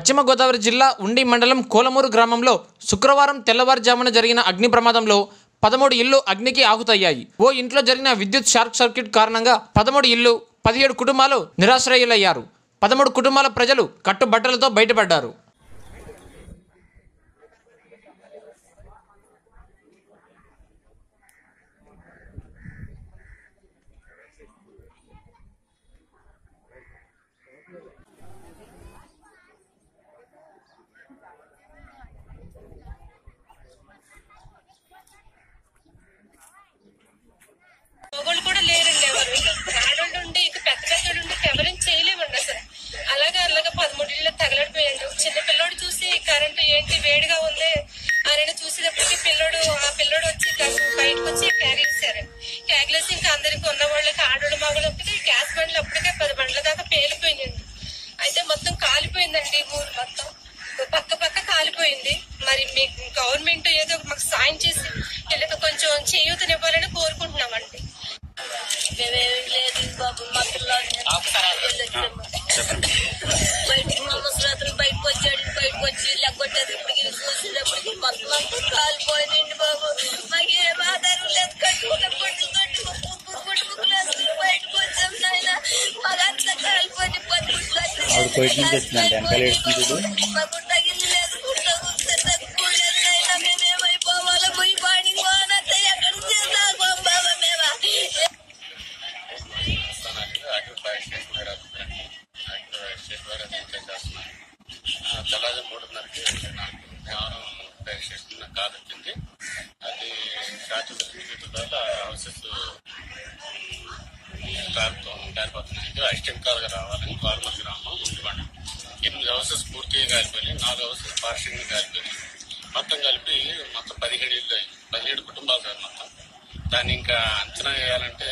పశ్చిమ గోదావరి జిల్లా ఉండి మండలం కోలమూరు గ్రామంలో శుక్రవారం తెల్లవారుజామున జరిగిన అగ్ని ప్రమాదంలో పదమూడు ఇళ్లు అగ్నికి ఆహుతయ్యాయి ఓ ఇంట్లో జరిగిన విద్యుత్ షార్ట్ సర్క్యూట్ కారణంగా పదమూడు ఇళ్లు పదిహేడు కుటుంబాలు నిరాశ్రయులయ్యారు పదమూడు కుటుంబాల ప్రజలు కట్టుబట్టలతో బయటపడ్డారు మగవాళ్ళు కూడా లేరండి ఎవరు ఇంకా ఆడవాళ్ళు ఉండి ఇంకా పెద్ద పెద్దోళ్ళు ఉండి ఎవరైనా చేయలేమండి అసలు అలాగా అలాగా పదమూడు ఇళ్ళు తగలడిపోయండి ఒక చిన్న పిల్లోడు చూసి కరెంటు ఏంటి వేడిగా ఉంది ఆయన చూసేటప్పటికి పిల్లోడు ఆ పిల్లోడు వచ్చి కాస్త బయటకు వచ్చి క్యాగేసారు క్యాగలేసి ఇంకా అందరికి ఉన్న వాళ్ళకి ఆడవాళ్ళు మగవాళ్ళు అప్పటికి గ్యాస్ బండ్లు అప్పటికే పది బండ్ల దాకా పేలిపోయిందండి అయితే మొత్తం కాలిపోయిందండి ఊరు మొత్తం పక్క పక్క కాలిపోయింది మరి మీ గవర్నమెంట్ ఏదో మాకు సాయం చేసి వీళ్ళకి కొంచెం చేయూతనివ్వాలని కోరుకుంటున్నామండి మేమేమి లేదు బాబు మా పిల్లల్ని బయటికి మా ముసరాత్రులు బయటకు వచ్చాడు బయటకు వచ్చి లెక్కొట్టేది ఇప్పటికి చూసేటప్పటికి మొత్తం అంతా కాలిపోయిందండి బాబు మాకు ఏం ఆధారం లేదు కట్టుకున్న పొట్టు కట్టు ముక్కు పుట్టు ముక్కులు వేసుకుని బయటకు వచ్చాం నాయన మాకంతా కాలిపోయి పట్టు ఆవిడ బయట నుంచి వచ్చిందంట, వెనకాల ఏడుస్తుంది చూడు. మాకు తగింది లేదు గుట్ట గుట్ట తక్కువలేదు నాయన మేమేమైపోవాలో పోయి బాడీ పోనంతా ఎక్కడ చేద్దాం బాబా మేమా స్థానానికి యాక్టివ్ ఫైర్ స్టేషన్ దగ్గర వస్తున్నాను యాక్టివ్ ఫైర్ స్టేషన్ దగ్గర అయితే చేస్తున్నాను తెల్లవారు మూడున్నరకి నాకు జ్ఞానం ఫైర్ స్టేషన్ నాకు కాల్ వచ్చింది అది షార్ట్ సర్క్యూట్ వల్ల హౌసెస్ కాలుతో కాలిపోతున్నాయి అసిస్టెంట్ కాల్గా రావాలని గవర్నమెంట్ గ్రామం ఉండిపండి ఎనిమిది హౌసెస్ పూర్తిగా కాలిపోయినాయి నాలుగు హౌసెస్ పార్షింగ్ కాలిపోయినాయి మొత్తం కలిపి మొత్తం పదిహేడు ఇళ్ళు అయ్యి పదిహేడు కుటుంబాలు సార్ మొత్తం దాన్ని ఇంకా అంచనా వేయాలంటే